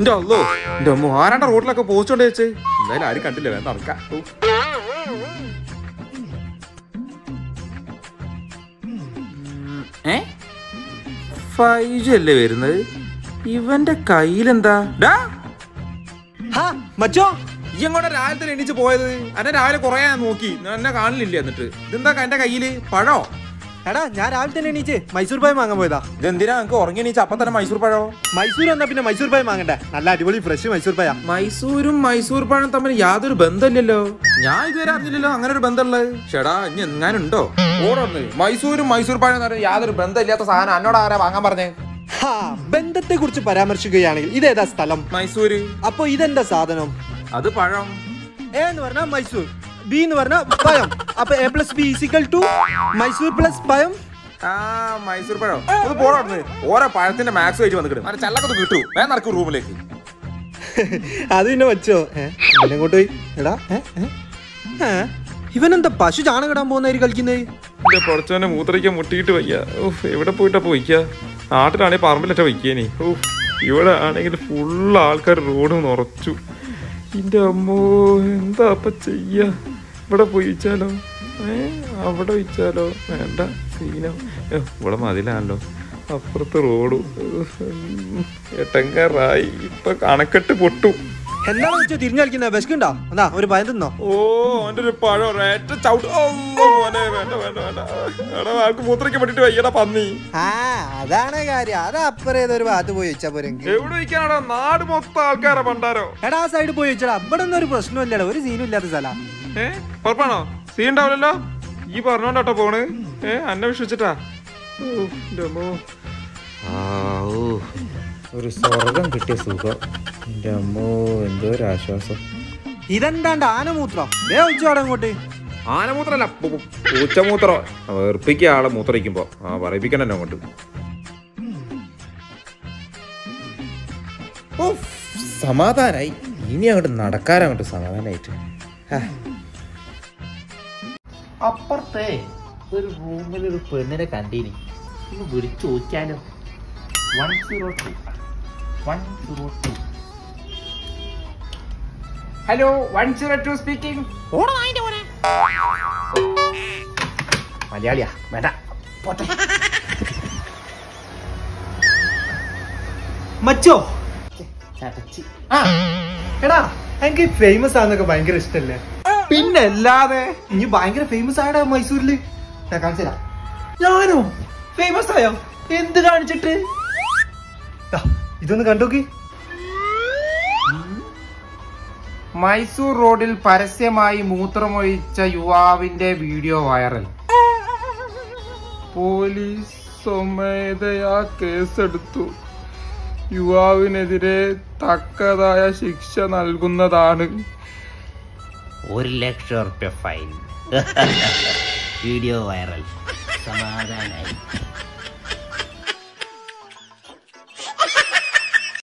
എന്റെ അല്ലോ എന്റെ അമ്മ ആരാണ്ട റോഡിലൊക്കെ പോസ്റ്റ് കൊണ്ട് വെച്ച് എന്തായാലും ആരും കണ്ടില്ല വേണ്ട നടക്കാം ഓ. ഉം, ഏ ഫൈവ് ജി അല്ലേ വരുന്നത് ഇവന്റെ കയ്യിലെന്താ ഡാ ഹാ മച്ചോ ഈ അങ്ങോട്ട് രാവിലെ തന്നെ എണീച്ച് പോയത് എന്നെ രാവിലെ കുറേ ഞാൻ നോക്കി എന്നെ കാണില്ല എന്നിട്ട് ഇതെന്താ എന്റെ കയ്യില് പഴോ എടാ ഞാൻ രാവിലെ തന്നെ എണീച്ച് മൈസൂർ പായം വാങ്ങാൻ പോയതാ ഇതെന്തിനാ നമുക്ക് ഉറങ്ങി എണീച്ച് അപ്പം തന്നെ മൈസൂർ പഴോ മൈസൂർ വന്നാ പിന്നെ മൈസൂർ പായം വാങ്ങണ്ടേ നല്ല അടിപൊളി ഫ്രഷ് മൈസൂർ പായ മൈസൂരും മൈസൂർ പഴം തമ്മിൽ യാതൊരു ബന്ധമില്ലല്ലോ ഞാൻ ഇതുവരെ അറിഞ്ഞില്ലല്ലോ അങ്ങനെ ഒരു ബന്ധമുള്ളത് ചേടാ ഇനി എങ്ങാനുണ്ടോ ഓടൊന്ന് മൈസൂരും മൈസൂർ പഴം എന്ന് പറയുന്നത് യാതൊരു ബന്ധമില്ലാത്ത സാധനം എന്നോട് ആരാ വാങ്ങാൻ പറഞ്ഞേ ഹാ ബന്ധത്തെ കുറിച്ച് പരാമർശിക്കുകയാണെങ്കിൽ ഇതേതാ സ്ഥലം മൈസൂര് അപ്പൊ ഇതെന്താ സാധനം അത് പഴം എ എന്ന് പറഞ്ഞാൽ മൈസൂർ ബി എന്ന് പറഞ്ഞാൽ പയം അപ്പൊ A plus B is equal to Mysore plus പയം ആ മൈസൂർ പഴം അത് പോടന്ന് ഓരോ പഴത്തിന്റെ മാക്സ് ആയിട്ട് വന്നിട്ട് അങ്ങനെ ചല്ലക്കത്ത് കിട്ടൂ വേഗം നടക്കും റൂമിലേക്ക് അത് പിന്നെ വെച്ചോ ഏ ഇവനെ അങ്ങോട്ട് പോയി എടാ ഏ ഏ? ഏ? ഇവനെന്താ പശു ചാണകം ഇടാൻ പോകുന്നതായിരിക്കും കളിക്കുന്നത് എന്റെ പൊടച്ചവനെ മൂത്രയ്ക്കാൻ മുട്ടിയിട്ട് വയ്യ ഓഹ് എവിടെ പോയിട്ടാ പോയിക്ക നാട്ടിലാണെങ്കിൽ പറമ്പിലൊക്കെ വയ്ക്കേനി ഓഹ് ഇവിടെ ആണെങ്കിൽ ഫുള്ള് ആൾക്കാർ റോഡ് നിറച്ചു എന്റെ അമ്മോ എന്താ അപ്പൊ ചെയ്യാ ഇവിടെ പോയി വെച്ചാലോ ഏ അവിടെ വെച്ചാലോ വേണ്ട സീനോ ഏ, ഇവിടെ മതിലാണല്ലോ അപ്പുറത്ത് റോഡും എട്ടങ്കാറായി ഇപ്പൊ കണക്കെട്ട് പൊട്ടും എന്താണ് വെച്ചോ തിരിഞ്ഞു കളിക്കുന്നത് വിശക്കുണ്ടോ എന്നാ ഒരു ഭയം തിന്നോ ഓ അവന്റെ ഒരു പഴം ഒരേറ്റ ചവിട്ട് ഓ, മോനെ വേണ്ട വേണ്ട വേണ്ട എടാ ആൾക്ക് മൂത്രയ്ക്ക് വേണ്ടിട്ട് വയ്യടാ പന്നി ആ അതാണ് കാര്യം അത് അപ്പുറം ഏതൊരു ഭാഗത്ത് പോയി വെച്ചാ പോരെ എവിടെ വയ്ക്കാനാടാ നാട് മൊത്തം ആൾക്കാരെ പണ്ടാരോ എടാ ആ സൈഡ് പോയി വെച്ചടാ ഇവിടെ ഒന്നും ഒരു പ്രശ്നമില്ലടാ ഒരു സീനും ഇല്ലാത്ത സ്ഥല ഏ ഉറപ്പാണോ സീൻ ഉണ്ടാവില്ലല്ലോ ഈ പറഞ്ഞോണ്ടാട്ടോ പോണ് ഏ അന്നെ വിശ്വസിച്ചിട്ടാ ഓ, എൻ്റെ അമ്മോ. ആ, ഓ, ഒരു സ്വർഗം കിട്ടിയ സുഖം എന്റെ അമ്മോ എന്തോ ഒരു ആശ്വാസം ഇതെന്താണ്ട് ആനമൂത്രം ദേ ഒഴിച്ചോടെ അങ്ങോട്ട് ആനമൂത്രല്ല പൂച്ചമൂത്രം വെറുപ്പിക്കുക ആളെ മൂത്രയിക്കുമ്പോ ആ പറയിപ്പിക്കണ എന്നെ അങ്ങോട്ട് ഓ സമാധാനായി ഇനി അങ്ങോട്ട് നടക്കാനങ്ങോട്ട് സമാധാനായിട്ട് അപ്പുറത്തെ ഒരു റൂമിൽ ഒരു പെണ്ണിനെ കണ്ടീനി ഒന്ന് വിളിച്ചു നോക്കിയാലോ one zero two one zero two hello one zero two speaking മലയാളിയാ വേണ്ട പോട്ടെ മച്ചോ ചടച്ച് ആ എടാ എനിക്ക് ഫേമസ് ആണെന്നൊക്കെ ഭയങ്കര ഇഷ്ടല്ലേ പിന്നെ അല്ലാതെ ഇനി ഭയങ്കര ഫേമസ് ആയടാ മൈസൂരില് ഞാൻ കാണിച്ചു തരാം ഞാനോ ഫേമസ് ആയോ എന്ത് കാണിച്ചിട്ട് ദാ, ഇതൊന്ന് കണ്ടോക്കി മൈസൂർ റോഡിൽ പരസ്യമായി മൂത്രമൊഴിച്ച യുവാവിന്റെ വീഡിയോ വൈറൽ പോലീസ് സ്വമേധയാ കേസെടുത്തു യുവാവിനെതിരെ തക്കതായ ശിക്ഷ നൽകുന്നതാണ് ഒരു ലക്ഷം റുപ്യ ഫൈൻ വീഡിയോ വൈറൽ സമാധാനായി